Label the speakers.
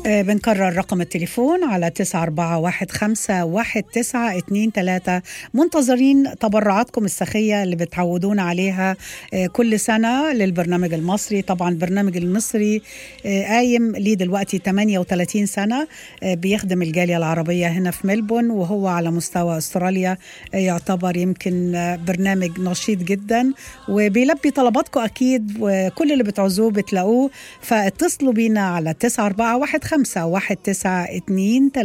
Speaker 1: آه، بنكرر رقم التليفون على 94151923 منتظرين تبرعاتكم السخية اللي بتعودونا عليها آه، كل سنة للبرنامج المصري طبعا البرنامج المصري آه، قايم ليه دلوقتي 38 سنة بيخدم الجالية العربية هنا في ملبون وهو على مستوى استراليا يعتبر يمكن برنامج نشيط جدا وبيلبي طلباتكم أكيد وكل اللي بتعوزوه بتلاقوه فاتصلوا بينا على 9415 خمسة واحد تسعة اتنين